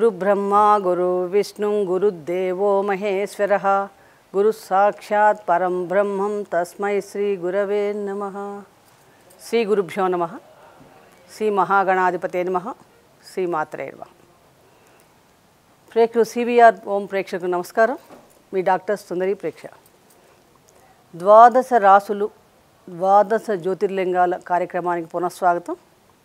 గురు బ్రహ్మ గురు విష్ణు గురుదేవో మహేశ్వర గురు సాక్షాత్ పరం బ్రహ్మం తస్మై శ్రీ గురవే నమ శ్రీ గురుభ్యో నమ శ్రీ మహాగణాధిపతే నమ శ్రీ మాత్రే నమ ప్రేక్షకులు సివిఆర్ ఓం ప్రేక్షకులకు నమస్కారం మీ డాక్టర్ సుందరి ప్రేక్ష ద్వాదశ రాసులు ద్వాదశ జ్యోతిర్లింగాల కార్యక్రమానికి పునఃస్వాగతం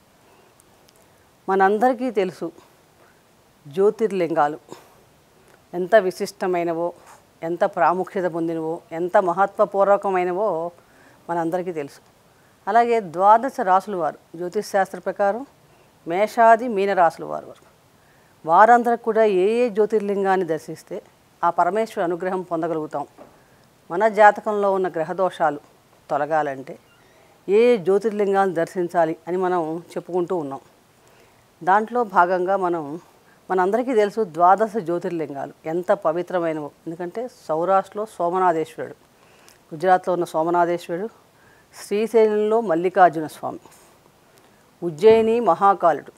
మనందరికీ తెలుసు జ్యోతిర్లింగాలు ఎంత విశిష్టమైనవో ఎంత ప్రాముఖ్యత పొందినవో ఎంత మహత్వపూర్వకమైనవో మనందరికీ తెలుసు అలాగే ద్వాదశ రాసుల వారు జ్యోతిష్ శాస్త్ర ప్రకారం మేషాది మీన రాసుల వారు వారు వారందరూ కూడా ఏ ఏ జ్యోతిర్లింగాన్ని దర్శిస్తే ఆ పరమేశ్వర అనుగ్రహం పొందగలుగుతాం మన జాతకంలో ఉన్న గ్రహదోషాలు తొలగాలంటే ఏ ఏ జ్యోతిర్లింగాలను దర్శించాలి అని మనం చెప్పుకుంటూ ఉన్నాం దాంట్లో భాగంగా మనం మనందరికీ తెలుసు ద్వాదశ జ్యోతిర్లింగాలు ఎంత పవిత్రమైనవో ఎందుకంటే సౌరాష్ట్రలో సోమనాథేశ్వరుడు గుజరాత్లో ఉన్న సోమనాథేశ్వరుడు శ్రీశైలంలో మల్లికార్జున స్వామి ఉజ్జయిని మహాకాలుడు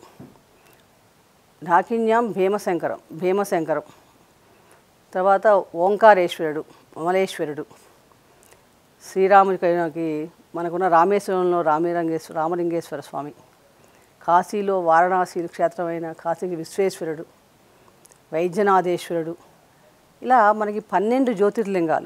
ఢాకిన్యాం భీమశంకరం భీమశంకరం తర్వాత ఓంకారేశ్వరుడు అమలేశ్వరుడు శ్రీరాముడికి మనకున్న రామేశ్వరంలో రామలింగేశ్వర రామలింగేశ్వర స్వామి కాశీలో వారణాసి క్షేత్రమైన కాశీకి విశ్వేశ్వరుడు వైద్యనాథేశ్వరుడు ఇలా మనకి పన్నెండు జ్యోతిర్లింగాలు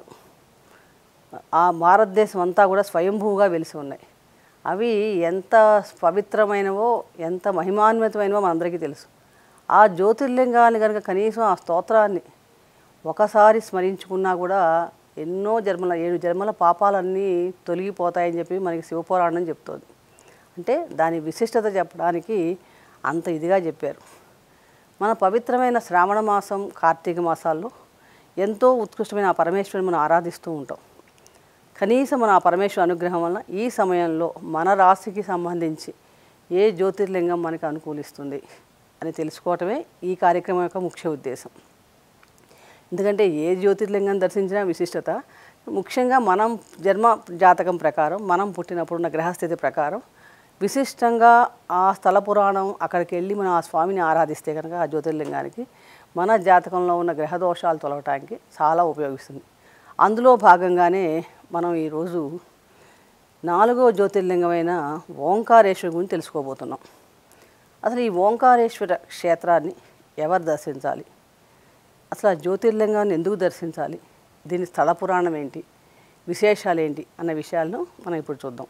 ఆ భారతదేశం అంతా కూడా స్వయంభూగా వెలిసి ఉన్నాయి అవి ఎంత పవిత్రమైనవో ఎంత మహిమాన్వితమైనవో మనందరికీ తెలుసు ఆ జ్యోతిర్లింగాన్ని కనుక కనీసం ఆ స్తోత్రాన్ని ఒకసారి స్మరించుకున్నా కూడా ఎన్నో జన్మల ఏడు జన్మల పాపాలన్నీ తొలగిపోతాయని చెప్పి మనకి శివపురాణం చెప్తోంది అంటే దాని విశిష్టత చెప్పడానికి అంత ఇదిగా చెప్పారు మన పవిత్రమైన శ్రావణ మాసం కార్తీక మాసాల్లో ఎంతో ఉత్కృష్టమైన ఆ పరమేశ్వరుని మనం ఆరాధిస్తూ ఉంటాం కనీసం మన ఆ పరమేశ్వర అనుగ్రహం వలన ఈ సమయంలో మన రాశికి సంబంధించి ఏ జ్యోతిర్లింగం మనకు అనుకూలిస్తుంది అని తెలుసుకోవటమే ఈ కార్యక్రమం యొక్క ముఖ్య ఉద్దేశం ఎందుకంటే ఏ జ్యోతిర్లింగం దర్శించినా విశిష్టత ముఖ్యంగా మనం జన్మ జాతకం ప్రకారం మనం పుట్టినప్పుడు ఉన్న గ్రహస్థితి ప్రకారం విశిష్టంగా ఆ స్థల పురాణం అక్కడికి వెళ్ళి మనం ఆ స్వామిని ఆరాధిస్తే కనుక ఆ జ్యోతిర్లింగానికి మన జాతకంలో ఉన్న గ్రహ దోషాలు తొలగటానికి చాలా ఉపయోగిస్తుంది అందులో భాగంగానే మనం ఈరోజు నాలుగో జ్యోతిర్లింగమైన ఓంకారేశ్వర గురించి తెలుసుకోబోతున్నాం అసలు ఈ ఓంకారేశ్వర క్షేత్రాన్ని ఎవరు దర్శించాలి అసలు ఆ జ్యోతిర్లింగాన్ని ఎందుకు దర్శించాలి దీని స్థల పురాణం ఏంటి విశేషాలు ఏంటి అన్న విషయాలను మనం ఇప్పుడు చూద్దాం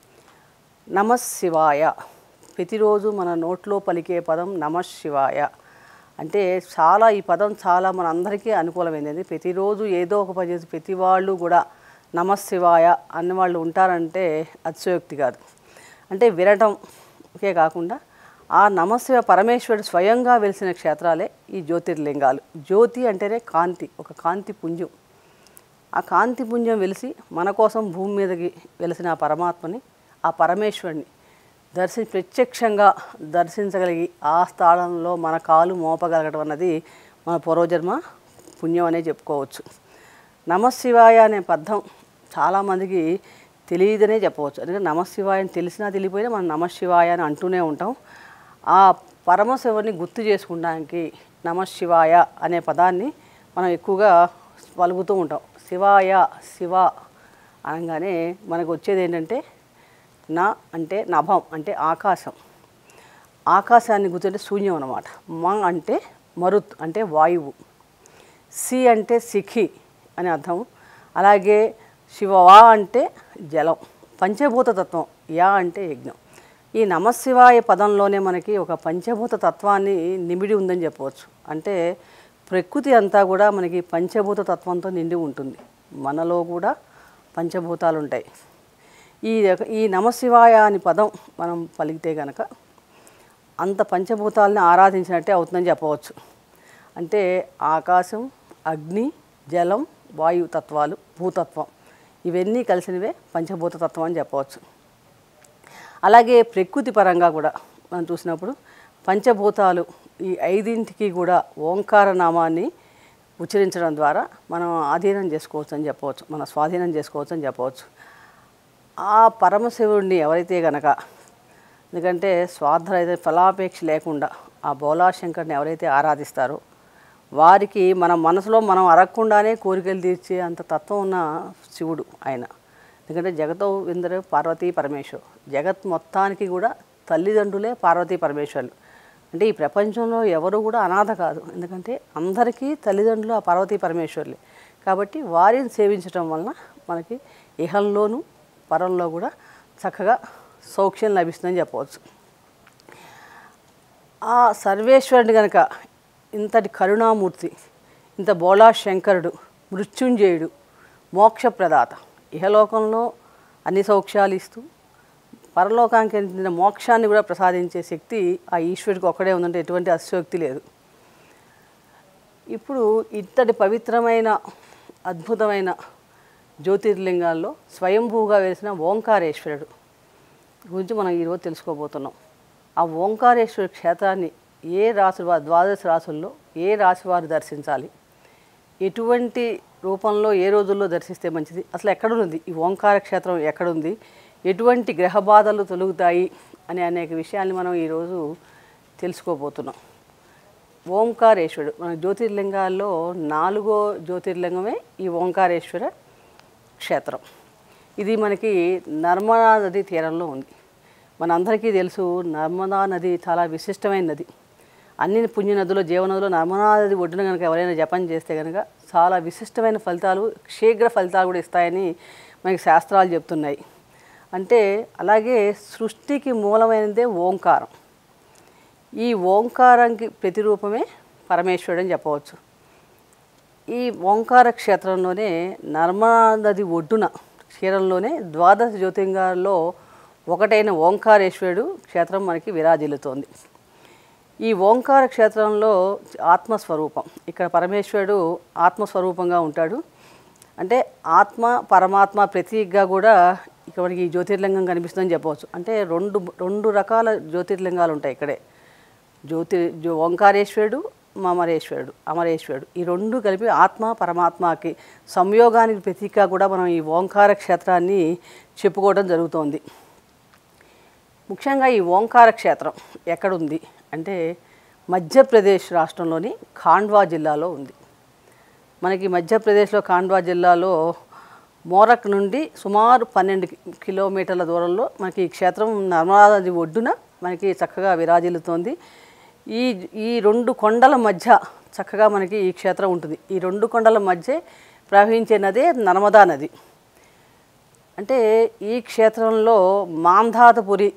నమశివాయ ప్రతిరోజు మన నోట్లో పలికే పదం నమశివాయ అంటే చాలా ఈ పదం చాలా మన అందరికీ అనుకూలమైనది ప్రతిరోజు ఏదో ఒక పని చేసి ప్రతి వాళ్ళు కూడా నమశివాయ అన్న వాళ్ళు ఉంటారంటే అతిశయోక్తి కాదు అంటే వినటంకే కాకుండా ఆ నమశివ పరమేశ్వరుడు స్వయంగా వెలిసిన క్షేత్రాలే ఈ జ్యోతిర్లింగాలు జ్యోతి అంటేనే కాంతి ఒక కాంతి పుంజం ఆ కాంతి పుంజం వెలిసి మన కోసం భూమి మీదకి వెలిసిన ఆ పరమాత్మని ఆ పరమేశ్వరుని దర్శి ప్రత్యక్షంగా దర్శించగలిగి ఆ స్థానంలో మన కాలు మోపగలగడం అన్నది మన పూర్వజన్మ పుణ్యం అనే చెప్పుకోవచ్చు నమశివాయ అనే పదం చాలామందికి తెలియదనే చెప్పవచ్చు ఎందుకంటే నమశివాయ అని తెలిసినా తెలియపోయినా మనం నమశివాయ అని అంటూనే ఉంటాం ఆ పరమశివుని గుర్తు చేసుకోవడానికి నమశివాయ అనే పదాన్ని మనం ఎక్కువగా పలుకుతూ ఉంటాం శివాయ శివ అనగానే మనకు వచ్చేది ఏంటంటే నా అంటే నభం అంటే ఆకాశం ఆకాశాన్ని గుర్తుంటే శూన్యం అనమాట మ అంటే మరుత్ అంటే వాయువు సి అంటే సిఖి అని అర్థం అలాగే శివవా అంటే జలం పంచభూత తత్వం యా అంటే యజ్ఞం ఈ నమశివాయ పదంలోనే మనకి ఒక పంచభూత తత్వాన్ని నిమిడి ఉందని చెప్పవచ్చు అంటే ప్రకృతి అంతా కూడా మనకి పంచభూత తత్వంతో నిండి ఉంటుంది మనలో కూడా పంచభూతాలు ఉంటాయి ఈ రక- ఈ నమశివాయ అని పదం మనం పలికితే గనక అంత పంచభూతాలని ఆరాధించినట్టే అవుతుందని చెప్పవచ్చు అంటే ఆకాశం అగ్ని జలం వాయు తత్వాలు భూతత్వం ఇవన్నీ కలిసినవే పంచభూత తత్వం అని చెప్పవచ్చు అలాగే ప్రకృతి పరంగా కూడా మనం చూసినప్పుడు పంచభూతాలు ఈ ఐదింటికి కూడా ఓంకార నామాన్ని ఉచ్చరించడం ద్వారా మనం ఆధీనం చేసుకోవచ్చు అని చెప్పవచ్చు మన స్వాధీనం చేసుకోవచ్చు అని చెప్పవచ్చు ఆ పరమశివుడిని ఎవరైతే గనక ఎందుకంటే స్వార్థ ఫలాపేక్ష లేకుండా ఆ బోలాశంకర్ని ఎవరైతే ఆరాధిస్తారో వారికి మన మనసులో మనం అడగకుండానే కోరికలు తీర్చే అంత తత్వం ఉన్న శివుడు ఆయన ఎందుకంటే జగతో ఇందరు పార్వతీ పరమేశ్వర్ జగత్ మొత్తానికి కూడా తల్లిదండ్రులే పార్వతీ పరమేశ్వర్లు అంటే ఈ ప్రపంచంలో ఎవరు కూడా అనాథ కాదు ఎందుకంటే అందరికీ తల్లిదండ్రులు ఆ పార్వతీ పరమేశ్వర్లే కాబట్టి వారిని సేవించడం వలన మనకి ఇహంలోనూ పరంలో కూడా చక్కగా సౌఖ్యం లభిస్తుందని చెప్పవచ్చు ఆ సర్వేశ్వరుడు కనుక ఇంతటి కరుణామూర్తి ఇంత బోళా శంకరుడు మృత్యుంజయుడు మోక్షప్రదాత ఇహలోకంలో అన్ని సౌఖ్యాలు ఇస్తూ పరలోకానికి చెందిన మోక్షాన్ని కూడా ప్రసాదించే శక్తి ఆ ఈశ్వరుడికి ఒక్కడే ఉందంటే ఎటువంటి అశక్తి లేదు ఇప్పుడు ఇంతటి పవిత్రమైన అద్భుతమైన జ్యోతిర్లింగాల్లో స్వయంభూగా వేసిన ఓంకారేశ్వరుడు గురించి మనం ఈరోజు తెలుసుకోబోతున్నాం ఆ ఓంకారేశ్వర క్షేత్రాన్ని ఏ రాశి వారు ద్వాదశ రాసుల్లో ఏ రాశి వారు దర్శించాలి ఎటువంటి రూపంలో ఏ రోజుల్లో దర్శిస్తే మంచిది అసలు ఎక్కడుంది ఈ ఓంకార క్షేత్రం ఎక్కడుంది ఎటువంటి గ్రహ బాధలు తొలుగుతాయి అనే అనేక విషయాల్ని మనం ఈరోజు తెలుసుకోబోతున్నాం ఓంకారేశ్వరుడు మన జ్యోతిర్లింగాల్లో నాలుగో జ్యోతిర్లింగమే ఈ ఓంకారేశ్వర క్షేత్రం ఇది మనకి నర్మదా నది తీరంలో ఉంది మనందరికీ తెలుసు నర్మదా నది చాలా విశిష్టమైన నది అన్ని పుణ్య నదులు జీవనదులు నర్మదా నది ఒడ్డున కనుక ఎవరైనా జపం చేస్తే కనుక చాలా విశిష్టమైన ఫలితాలు శీఘ్ర ఫలితాలు కూడా ఇస్తాయని మనకి శాస్త్రాలు చెప్తున్నాయి అంటే అలాగే సృష్టికి మూలమైనదే ఓంకారం ఈ ఓంకారానికి ప్రతిరూపమే పరమేశ్వరుడు అని చెప్పవచ్చు ఈ ఓంకార క్షేత్రంలోనే నర్మదా నది ఒడ్డున క్షీరంలోనే ద్వాదశ జ్యోతిర్లింగాల్లో ఒకటైన ఓంకారేశ్వరుడు క్షేత్రం మనకి విరాజిల్లుతోంది ఈ ఓంకార క్షేత్రంలో ఆత్మస్వరూపం ఇక్కడ పరమేశ్వరుడు ఆత్మస్వరూపంగా ఉంటాడు అంటే ఆత్మ పరమాత్మ ప్రతీకగా కూడా ఇక్కడ మనకి ఈ జ్యోతిర్లింగం కనిపిస్తుందని చెప్పవచ్చు అంటే రెండు రెండు రకాల జ్యోతిర్లింగాలు ఉంటాయి ఇక్కడే జ్యోతి జ్యో ఓంకారేశ్వరుడు మమరేశ్వరుడు అమరేశ్వరుడు ఈ రెండు కలిపి ఆత్మ పరమాత్మకి సంయోగానికి ప్రతీకగా కూడా మనం ఈ ఓంకార క్షేత్రాన్ని చెప్పుకోవడం జరుగుతోంది ముఖ్యంగా ఈ ఓంకార క్షేత్రం ఎక్కడుంది అంటే మధ్యప్రదేశ్ రాష్ట్రంలోని ఖాండ్వా జిల్లాలో ఉంది మనకి మధ్యప్రదేశ్లో ఖాండ్వా జిల్లాలో మోరక్ నుండి సుమారు పన్నెండు కి- కిలోమీటర్ల దూరంలో మనకి ఈ క్షేత్రం నర్మదా నది ఒడ్డున మనకి చక్కగా విరాజిల్లుతోంది ఈ ఈ రెండు కొండల మధ్య చక్కగా మనకి ఈ క్షేత్రం ఉంటుంది ఈ రెండు కొండల మధ్య ప్రవహించే నదే నర్మదా నది అంటే ఈ క్షేత్రంలో మాంధాతపురి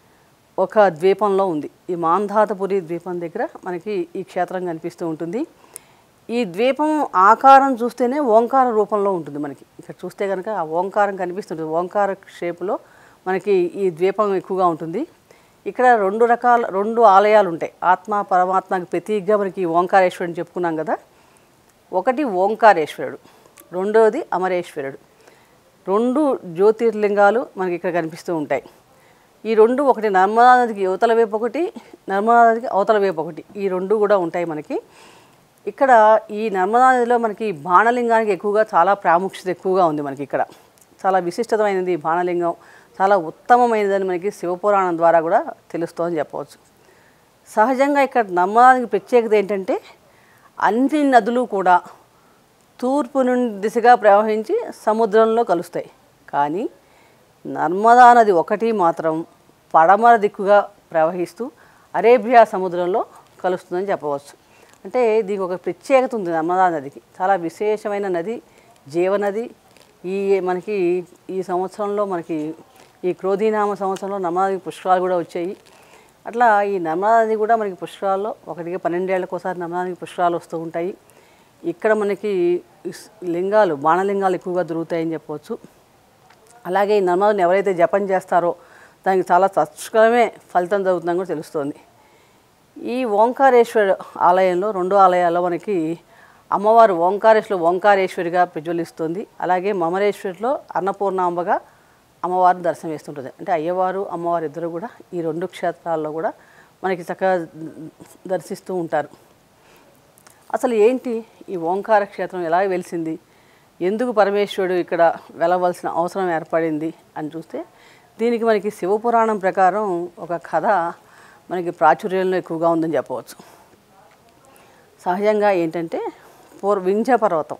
ఒక ద్వీపంలో ఉంది ఈ మాంధాతపురి ద్వీపం దగ్గర మనకి ఈ క్షేత్రం కనిపిస్తూ ఉంటుంది ఈ ద్వీపం ఆకారం చూస్తేనే ఓంకార రూపంలో ఉంటుంది మనకి ఇక్కడ చూస్తే కనుక ఆ ఓంకారం కనిపిస్తుంటుంది ఓంకార షేపులో మనకి ఈ ద్వీపం ఎక్కువగా ఉంటుంది ఇక్కడ రెండు రకాల రెండు ఆలయాలు ఉంటాయి ఆత్మ పరమాత్మకి ప్రతీకగా మనకి ఈ ఓంకారేశ్వరుని చెప్పుకున్నాం కదా ఒకటి ఓంకారేశ్వరుడు రెండోది అమరేశ్వరుడు రెండు జ్యోతిర్లింగాలు మనకి ఇక్కడ కనిపిస్తూ ఉంటాయి ఈ రెండు ఒకటి నర్మదా నదికి యువతల వైపు ఒకటి నర్మదా నదికి అవతల వైపు ఒకటి ఈ రెండు కూడా ఉంటాయి మనకి ఇక్కడ ఈ నర్మదా నదిలో మనకి బాణలింగానికి ఎక్కువగా చాలా ప్రాముఖ్యత ఎక్కువగా ఉంది మనకి ఇక్కడ చాలా విశిష్టమైనది ఈ బాణలింగం చాలా ఉత్తమమైనదని మనకి శివపురాణం ద్వారా కూడా తెలుస్తోందని చెప్పవచ్చు సహజంగా ఇక్కడ నర్మదానికి ప్రత్యేకత ఏంటంటే అన్ని నదులు కూడా తూర్పు నుండి దిశగా ప్రవహించి సముద్రంలో కలుస్తాయి కానీ నర్మదా నది ఒకటి మాత్రం పడమర దిక్కుగా ప్రవహిస్తూ అరేబియా సముద్రంలో కలుస్తుందని చెప్పవచ్చు అంటే దీనికి ఒక ప్రత్యేకత ఉంది నర్మదా నదికి చాలా విశేషమైన నది జీవనది ఈ మనకి ఈ సంవత్సరంలో మనకి ఈ క్రోధీనామ సంవత్సరంలో నర్మదా నదికి పుష్కరాలు కూడా వచ్చాయి అట్లా ఈ నర్మదా నది కూడా మనకి పుష్కరాల్లో ఒకటికి పన్నెండేళ్లకు ఒకసారి నర్మదా నదికి పుష్కరాలు వస్తూ ఉంటాయి ఇక్కడ మనకి ఇస్- లింగాలు బాణలింగాలు ఎక్కువగా దొరుకుతాయని చెప్పవచ్చు అలాగే ఈ నర్మదని ఎవరైతే జపం చేస్తారో దానికి చాలా తక్షణమే ఫలితం జరుగుతుందని కూడా తెలుస్తోంది ఈ ఓంకారేశ్వర ఆలయంలో రెండు ఆలయాల్లో మనకి అమ్మవారు ఓంకారేశ్వర ఓంకారేశ్వరిగా ప్రజ్వలిస్తుంది అలాగే మమరేశ్వరిలో అన్నపూర్ణాంబగా అమ్మవారిని దర్శనం ఇస్తుంటుంది అంటే అయ్యవారు అమ్మవారు ఇద్దరు కూడా ఈ రెండు క్షేత్రాల్లో కూడా మనకి చక్కగా దర్శిస్తూ ఉంటారు అసలు ఏంటి ఈ ఓంకార క్షేత్రం ఎలా వెలిసింది ఎందుకు పరమేశ్వరుడు ఇక్కడ వెలవలసిన అవసరం ఏర్పడింది అని చూస్తే దీనికి మనకి శివపురాణం ప్రకారం ఒక కథ మనకి ప్రాచుర్యంలో ఎక్కువగా ఉందని చెప్పవచ్చు సహజంగా ఏంటంటే పూర్వ వింధ్య పర్వతం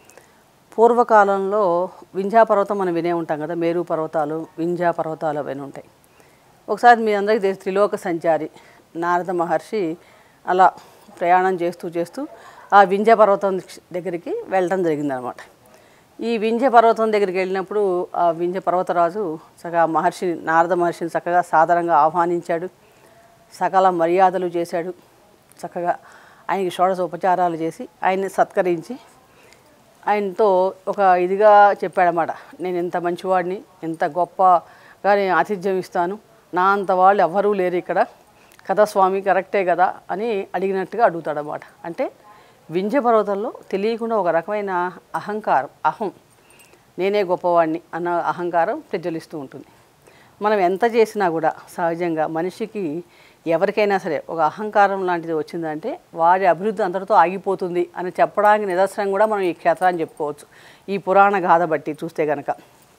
పూర్వకాలంలో వింధ్యా పర్వతం మనం వినే ఉంటాం కదా మేరు పర్వతాలు వింధ్యా పర్వతాలు అవన్నీ ఉంటాయి ఒకసారి మీ అందరికీ తెలిసి త్రిలోక సంచారి నారద మహర్షి అలా ప్రయాణం చేస్తూ చేస్తూ ఆ వింధ్య పర్వతం దగ్గరికి వెళ్ళడం జరిగిందనమాట ఈ వింధ్య పర్వతం దగ్గరికి వెళ్ళినప్పుడు ఆ వింధ్య పర్వతరాజు చక్కగా మహర్షిని నారద మహర్షిని చక్కగా సాదరంగా ఆహ్వానించాడు సకల మర్యాదలు చేశాడు చక్కగా ఆయనకి షోడశ ఉపచారాలు చేసి ఆయన్ని సత్కరించి ఆయనతో ఒక ఇదిగా చెప్పాడన్నమాట నేను ఎంత మంచివాడిని ఎంత గొప్పగా నేను ఆతిథ్యం ఇస్తాను నా అంత వాళ్ళు ఎవ్వరూ లేరు ఇక్కడ కదా స్వామి కరెక్టే కదా అని అడిగినట్టుగా అడుగుతాడన్నమాట అంటే వింధ్య పర్వతంలో తెలియకుండా ఒక రకమైన అహంకారం అహం నేనే గొప్పవాడిని అన్న అహంకారం ప్రజ్వలిస్తూ ఉంటుంది మనం ఎంత చేసినా కూడా సహజంగా మనిషికి ఎవరికైనా సరే ఒక అహంకారం లాంటిది వచ్చిందంటే వారి అభివృద్ధి అంతటితో ఆగిపోతుంది అని చెప్పడానికి నిదర్శనం కూడా మనం ఈ క్షేత్రాన్ని చెప్పుకోవచ్చు ఈ పురాణ గాథ బట్టి చూస్తే గనక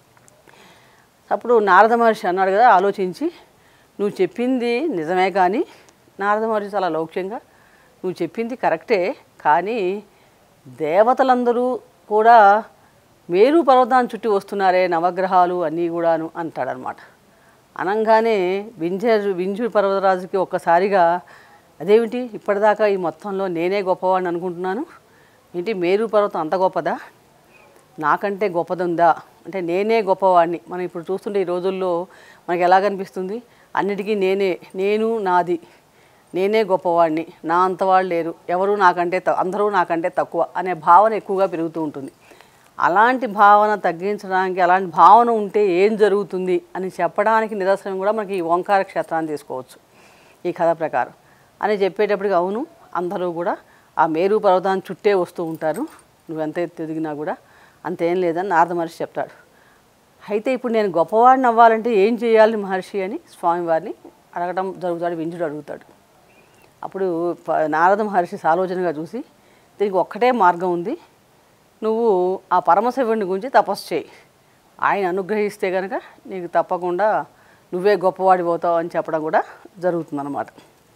అప్పుడు నారద మహర్షి అన్నాడు కదా ఆలోచించి నువ్వు చెప్పింది నిజమే కానీ నారద మహర్షి చాలా లౌక్యంగా నువ్వు చెప్పింది కరెక్టే కానీ దేవతలందరూ కూడా మేరు పర్వతాన్ని చుట్టి వస్తున్నారే నవగ్రహాలు అన్నీ కూడాను అంటాడనమాట అనంగానే వింజ వింజు పర్వతరాజుకి ఒక్కసారిగా అదేమిటి ఇప్పటిదాకా ఈ మొత్తంలో నేనే గొప్పవాడిని అనుకుంటున్నాను ఏంటి మేరు పర్వతం అంత గొప్పదా నాకంటే గొప్పదుందా అంటే నేనే గొప్పవాడిని మనం ఇప్పుడు చూస్తుంటే ఈ రోజుల్లో మనకి ఎలా కనిపిస్తుంది అన్నిటికీ నేనే నేను నాది నేనే గొప్పవాడిని నా అంత వాళ్ళు లేరు ఎవరు నాకంటే త- అందరూ నాకంటే తక్కువ అనే భావన ఎక్కువగా పెరుగుతూ ఉంటుంది అలాంటి భావన తగ్గించడానికి అలాంటి భావన ఉంటే ఏం జరుగుతుంది అని చెప్పడానికి నిదర్శనం కూడా మనకి ఈ ఓంకార క్షేత్రాన్ని తీసుకోవచ్చు ఈ కథ ప్రకారం అని చెప్పేటప్పటికి అవును అందరూ కూడా ఆ మేరు పర్వతాన్ని చుట్టే వస్తూ ఉంటారు నువ్వెంత ఎత్తు ఎదిగినా కూడా అంతేం లేదని నారద మహర్షి చెప్తాడు అయితే ఇప్పుడు నేను గొప్పవాడిని అవ్వాలంటే ఏం చేయాలి మహర్షి అని స్వామివారిని అడగడం జరుగుతాడు వింజుడు అడుగుతాడు అప్పుడు ప- నారద మహర్షి ఆలోచనగా చూసి దీనికి ఒక్కటే మార్గం ఉంది నువ్వు ఆ పరమశివుడిని గురించి తపస్సు చేయి ఆయన అనుగ్రహిస్తే కనుక నీకు తప్పకుండా నువ్వే గొప్పవాడి పోతావు అని చెప్పడం కూడా జరుగుతుందన్నమాట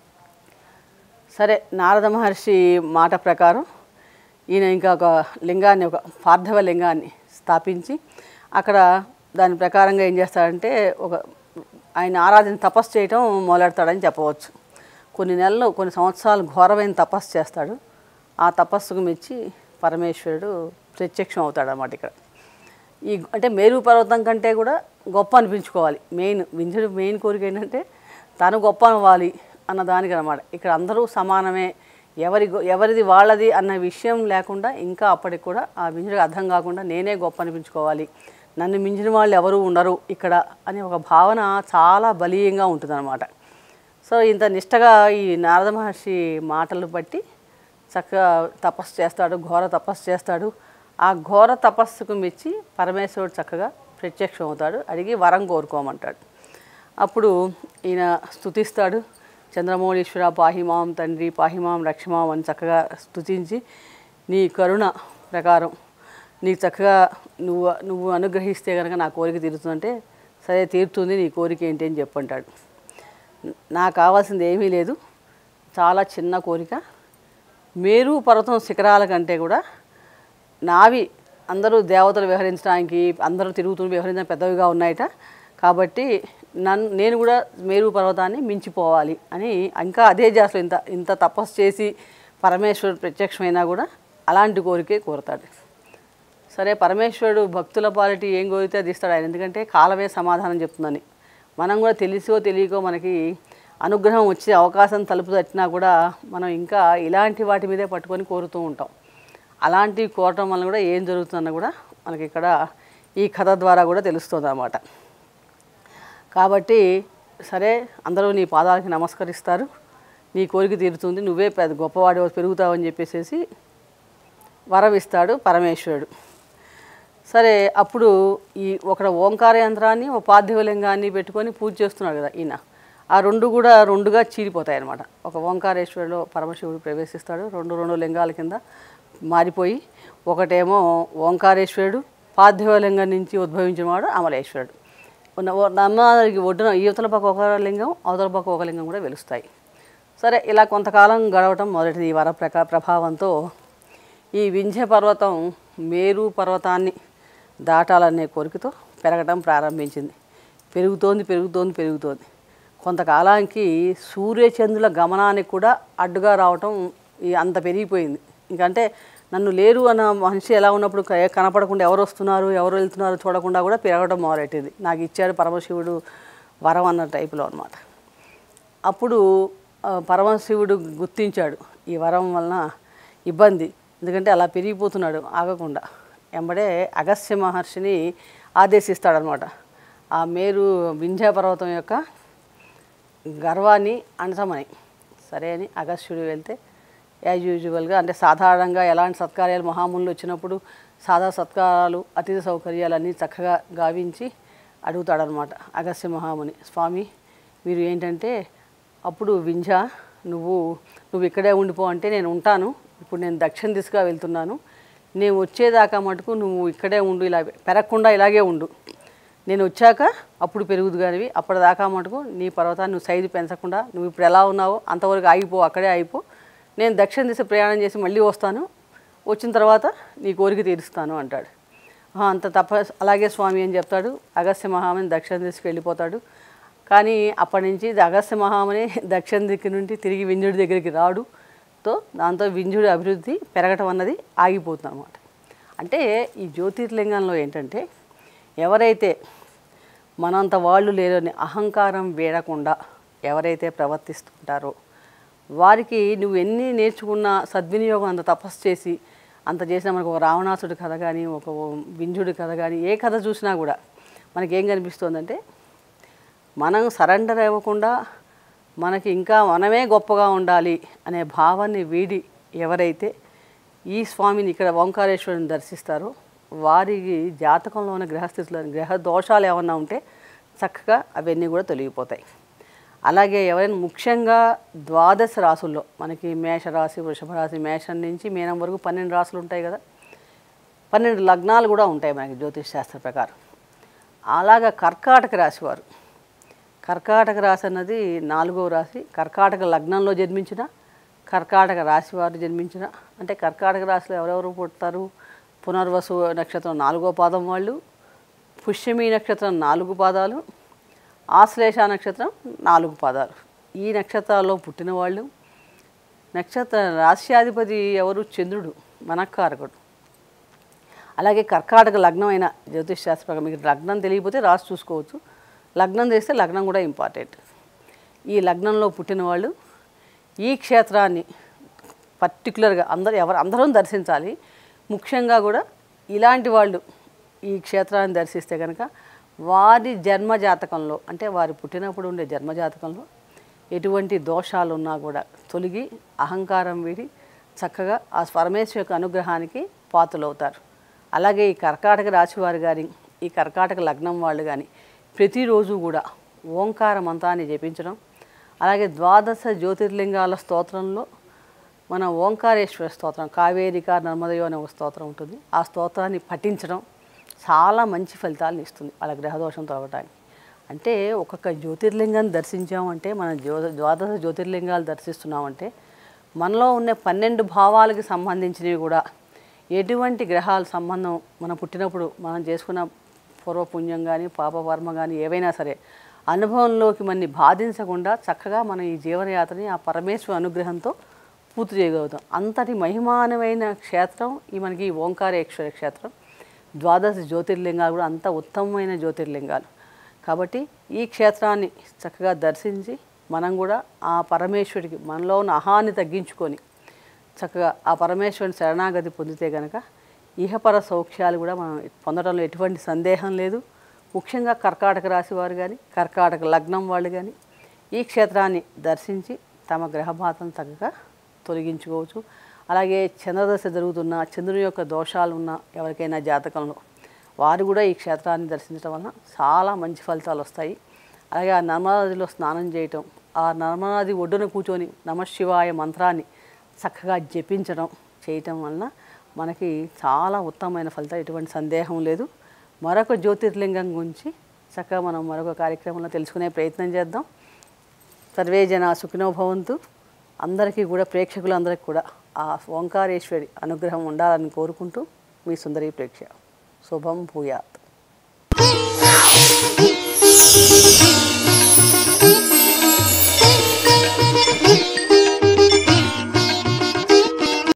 సరే నారద మహర్షి మాట ప్రకారం ఈయన ఇంకా ఒక లింగాన్ని ఒక పార్థవ లింగాన్ని స్థాపించి అక్కడ దాని ప్రకారంగా ఏం చేస్తాడంటే ఒక ఆయన ఆరాధన తపస్సు చేయటం మొదలెడతాడని చెప్పవచ్చు కొన్ని నెలలు కొన్ని సంవత్సరాలు ఘోరమైన తపస్సు చేస్తాడు ఆ తపస్సుకు మెచ్చి పరమేశ్వరుడు ప్రత్యక్షం అవుతాడన్నమాట ఇక్కడ ఈ అంటే మేరు పర్వతం కంటే కూడా గొప్ప అనిపించుకోవాలి మెయిన్ వింజుడు మెయిన్ కోరిక ఏంటంటే తను గొప్ప అవ్వాలి అన్న దానికి అనమాట ఇక్కడ అందరూ సమానమే ఎవరి గొ- ఎవరిది వాళ్ళది అన్న విషయం లేకుండా ఇంకా అప్పటికి కూడా ఆ వింజుడికి అర్థం కాకుండా నేనే గొప్ప అనిపించుకోవాలి నన్ను మించిన వాళ్ళు ఎవరు ఉండరు ఇక్కడ అనే ఒక భావన చాలా బలీయంగా ఉంటుందన్నమాట సో ఇంత నిష్టగా ఈ నారద మహర్షి మాటలు బట్టి చక్కగా తపస్సు చేస్తాడు ఘోర తపస్సు చేస్తాడు ఆ ఘోర తపస్సుకు మెచ్చి పరమేశ్వరుడు చక్కగా ప్రత్యక్షం అవుతాడు అడిగి వరం కోరుకోమంటాడు అప్పుడు ఈయన స్తుతిస్తాడు చంద్రమౌళీశ్వర పాహిమాం తండ్రి పాహిమాం రక్షమాం అని చక్కగా స్తుతించి నీ కరుణ ప్రకారం నీకు చక్కగా నువ్వు నువ్వు అనుగ్రహిస్తే కనుక నా కోరిక తీరుతుందంటే సరే తీరుతుంది నీ కోరిక ఏంటి అని చెప్పంటాడు నాకు కావాల్సింది ఏమీ లేదు చాలా చిన్న కోరిక మేరు పర్వతం శిఖరాల కంటే కూడా నావి అందరూ దేవతలు విహరించడానికి అందరూ తిరుగుతూ విహరించడానికి పెద్దవిగా ఉన్నాయట కాబట్టి నన్ను నేను కూడా మేరు పర్వతాన్ని మించిపోవాలి అని ఇంకా అదే జాసలో ఇంత ఇంత తపస్సు చేసి పరమేశ్వరుడు ప్రత్యక్షమైనా కూడా అలాంటి కోరికే కోరతాడు సరే పరమేశ్వరుడు భక్తుల పాలిటీ ఏం కోరితే అది ఇస్తాడు ఆయన ఎందుకంటే కాలమే సమాధానం చెప్తుందని మనం కూడా తెలిసో తెలియకో మనకి అనుగ్రహం వచ్చే అవకాశం తలుపు తట్టినా కూడా మనం ఇంకా ఇలాంటి వాటి మీదే పట్టుకొని కోరుతూ ఉంటాం అలాంటివి కోరటం వల్ల కూడా ఏం జరుగుతుందన్న కూడా మనకి ఇక్కడ ఈ కథ ద్వారా కూడా తెలుస్తుంది అన్నమాట కాబట్టి సరే అందరూ నీ పాదాలకి నమస్కరిస్తారు నీ కోరిక తీరుతుంది నువ్వే పెద్ద గొప్పవాడి పెరుగుతావని చెప్పేసి వరం ఇస్తాడు పరమేశ్వరుడు సరే అప్పుడు ఈ ఒక ఓంకార యంత్రాన్ని ఒక పార్థివలింగాన్ని పెట్టుకొని పూజ చేస్తున్నాడు కదా ఈయన ఆ రెండు కూడా రెండుగా చీలిపోతాయి అన్నమాట ఒక ఓంకారేశ్వరుడు పరమశివుడు ప్రవేశిస్తాడు రెండు రెండు లింగాల కింద మారిపోయి ఒకటేమో ఓంకారేశ్వరుడు పార్థివలింగం నుంచి ఉద్భవించిన వాడు అమలేశ్వరుడు ఉన్న- ఓ- నర్మదాకి ఒడ్డున యువతల పక్క ఒక లింగం అవతల పక్క ఒక లింగం కూడా వెలుస్తాయి సరే ఇలా కొంతకాలం గడవటం మొదటిది ఈ వర ప్రకా ప్రభావంతో ఈ వింధ్య పర్వతం మేరు పర్వతాన్ని దాటాలనే కోరికతో పెరగటం ప్రారంభించింది పెరుగుతోంది పెరుగుతోంది పెరుగుతోంది కొంతకాలానికి సూర్యచంద్రుల గమనానికి కూడా అడ్డుగా రావటం ఈ అంత పెరిగిపోయింది ఇంకంటే నన్ను లేరు అన్న మనిషి ఎలా ఉన్నప్పుడు క- కనపడకుండా ఎవరు వస్తున్నారు ఎవరు వెళ్తున్నారు చూడకుండా కూడా పెరగడం మొదలెట్టింది నాకు ఇచ్చాడు పరమశివుడు వరం అన్న టైపులో అనమాట అప్పుడు ఆ, పరమశివుడు గుర్తించాడు ఈ వరం వలన ఇబ్బంది ఎందుకంటే అలా పెరిగిపోతున్నాడు ఆగకుండా ఎంబడే అగస్త్య మహర్షిని ఆదేశిస్తాడనమాట ఆ మేరు వింధ్య పర్వతం యొక్క గర్వాన్ని అణచమని సరే అని అగస్త్యుడు వెళ్తే యాజ్ యూజువల్గా అంటే సాధారణంగా ఎలాంటి సత్కార్యాలు మహామునులు వచ్చినప్పుడు సాదా సత్కారాలు అతిథి సౌకర్యాలు అన్నీ చక్కగా గావించి అడుగుతాడనమాట అగస్త్య మహాముని స్వామి మీరు ఏంటంటే అప్పుడు వింజ నువ్వు నువ్వు ఇక్కడే ఉండిపో అంటే నేను ఉంటాను ఇప్పుడు నేను దక్షిణ దిశగా వెళ్తున్నాను నేను వచ్చేదాకా మటుకు నువ్వు ఇక్కడే ఉండు ఇలా పెరగకుండా ఇలాగే ఉండు నేను వచ్చాక అప్పుడు పెరుగుదు కానివి అప్పటిదాకా మటుకు నీ పర్వతాన్ని నువ్వు సైజు పెంచకుండా నువ్వు ఇప్పుడు ఎలా ఉన్నావో అంతవరకు ఆగిపో అక్కడే ఆగిపో నేను దక్షిణ దిశ ప్రయాణం చేసి మళ్ళీ వస్తాను వచ్చిన తర్వాత నీ కోరిక తీరుస్తాను అంటాడు "ఆ, అంత తప్ప అలాగే స్వామి అని చెప్తాడు అగస్త్య మహాముని దక్షిణ దిశకు వెళ్ళిపోతాడు కానీ అప్పటి నుంచి ఇది అగస్త్య మహాముని దక్షిణ దిక్కు నుండి తిరిగి వింజుడి దగ్గరికి రాడు తో దాంతో వింజుడి అభివృద్ధి పెరగటం అన్నది ఆగిపోతుంది అనమాట అంటే ఈ జ్యోతిర్లింగంలో ఏంటంటే ఎవరైతే మనంత వాళ్ళు లేరని అహంకారం వేడకుండా ఎవరైతే ప్రవర్తిస్తుంటారో వారికి నువ్వు ఎన్ని నేర్చుకున్న సద్వినియోగం అంత తపస్సు చేసి అంత చేసినా మనకు ఒక రావణాసుడి కథ కానీ ఒక వింజుడి కథ కానీ ఏ కథ చూసినా కూడా మనకేం కనిపిస్తుందంటే మనం సరెండర్ అవ్వకుండా మనకి ఇంకా మనమే గొప్పగా ఉండాలి అనే భావాన్ని వీడి ఎవరైతే ఈ స్వామిని ఇక్కడ ఓంకారేశ్వరుని దర్శిస్తారో వారికి జాతకంలో ఉన్న గ్రహస్థితులు గ్రహ దోషాలు ఏమన్నా ఉంటే చక్కగా అవన్నీ కూడా తొలగిపోతాయి అలాగే ఎవరైనా ముఖ్యంగా ద్వాదశ రాసుల్లో మనకి మేషరాశి వృషభ రాశి మేషం నుంచి మీనం వరకు పన్నెండు రాసులు ఉంటాయి కదా పన్నెండు లగ్నాలు కూడా ఉంటాయి మనకి జ్యోతిష్ శాస్త్ర ప్రకారం అలాగా కర్కాటక రాశి వారు కర్కాటక రాశి అన్నది నాలుగవ రాశి కర్కాటక లగ్నంలో జన్మించిన కర్కాటక రాశి వారు జన్మించిన అంటే కర్కాటక రాశిలో ఎవరెవరు పుడతారు పునర్వసు నక్షత్రం నాలుగో పాదం వాళ్ళు పుష్యమి నక్షత్రం నాలుగు పాదాలు ఆశ్లేష నక్షత్రం నాలుగు పాదాలు ఈ నక్షత్రాల్లో పుట్టిన వాళ్ళు నక్షత్ర రాశ్యాధిపతి ఎవరు చంద్రుడు మనక్కారకుడు అలాగే కర్కాటక లగ్నం అయిన జ్యోతిష్ శాస్త్ర ప్రకారం మీకు లగ్నం తెలియకపోతే రాసి చూసుకోవచ్చు లగ్నం చేస్తే లగ్నం కూడా ఇంపార్టెంట్ ఈ లగ్నంలో పుట్టిన వాళ్ళు ఈ క్షేత్రాన్ని పర్టికులర్గా అందరు ఎవరు అందరం దర్శించాలి ముఖ్యంగా కూడా ఇలాంటి వాళ్ళు ఈ క్షేత్రాన్ని దర్శిస్తే కనుక వారి జన్మ జాతకంలో అంటే వారి పుట్టినప్పుడు ఉండే జన్మ జాతకంలో ఎటువంటి దోషాలు ఉన్నా కూడా తొలగి అహంకారం వీడి చక్కగా ఆ పరమేశ్వర యొక్క అనుగ్రహానికి పాత్రలవుతారు అలాగే ఈ కర్కాటక రాశి వారు కానీ ఈ కర్కాటక లగ్నం వాళ్ళు కానీ ప్రతిరోజు కూడా ఓంకార మంత్రాన్ని జపించడం అలాగే ద్వాదశ జ్యోతిర్లింగాల స్తోత్రంలో మన ఓంకారేశ్వర స్తోత్రం కావేరిక నర్మదయో అనే ఒక స్తోత్రం ఉంటుంది ఆ స్తోత్రాన్ని పఠించడం చాలా మంచి ఫలితాలను ఇస్తుంది వాళ్ళ గ్రహదోషం తొలగటానికి అంటే ఒక్కొక్క జ్యోతిర్లింగాన్ని దర్శించామంటే మన జ్యో ద్వాదశ జ్యోతిర్లింగాలు దర్శిస్తున్నామంటే మనలో ఉన్న పన్నెండు భావాలకి సంబంధించినవి కూడా ఎటువంటి గ్రహాల సంబంధం మనం పుట్టినప్పుడు మనం చేసుకున్న పూర్వపుణ్యం కానీ పాపకర్మ కానీ ఏవైనా సరే అనుభవంలోకి మనని బాధించకుండా చక్కగా మనం ఈ జీవనయాత్రని ఆ పరమేశ్వర అనుగ్రహంతో పూర్తి చేయగలుగుతాం అంతటి మహిమానమైన క్షేత్రం ఈ మనకి ఈ ఓంకారేశ్వర క్షేత్రం ద్వాదశ జ్యోతిర్లింగాలు కూడా అంత ఉత్తమమైన జ్యోతిర్లింగాలు కాబట్టి ఈ క్షేత్రాన్ని చక్కగా దర్శించి మనం కూడా ఆ పరమేశ్వరుడికి మనలో ఉన్న అహాన్ని తగ్గించుకొని చక్కగా ఆ పరమేశ్వరుని శరణాగతి పొందితే కనుక ఇహపర సౌఖ్యాలు కూడా మనం పొందడంలో ఎటువంటి సందేహం లేదు ముఖ్యంగా కర్కాటక రాశి వారు కానీ కర్కాటక లగ్నం వాళ్ళు కానీ ఈ క్షేత్రాన్ని దర్శించి తమ గ్రహబాధను చక్కగా తొలగించుకోవచ్చు అలాగే చంద్రదశ జరుగుతున్న చంద్రుని యొక్క దోషాలు ఉన్న ఎవరికైనా జాతకంలో వారు కూడా ఈ క్షేత్రాన్ని దర్శించడం వలన చాలా మంచి ఫలితాలు వస్తాయి అలాగే ఆ నర్మదా నదిలో స్నానం చేయటం ఆ నర్మదా నది ఒడ్డున కూర్చొని నమశివాయ మంత్రాన్ని చక్కగా జపించడం చేయటం వలన మనకి చాలా ఉత్తమమైన ఫలితం ఎటువంటి సందేహం లేదు మరొక జ్యోతిర్లింగం గురించి చక్కగా మనం మరొక కార్యక్రమంలో తెలుసుకునే ప్రయత్నం చేద్దాం సర్వే జన సుఖినో భవంతు అందరికీ కూడా ప్రేక్షకులందరికీ కూడా ఆ ఓంకారేశ్వరి అనుగ్రహం ఉండాలని కోరుకుంటూ మీ సుందరి ప్రేక్ష శుభం భూయాత్ Thank you.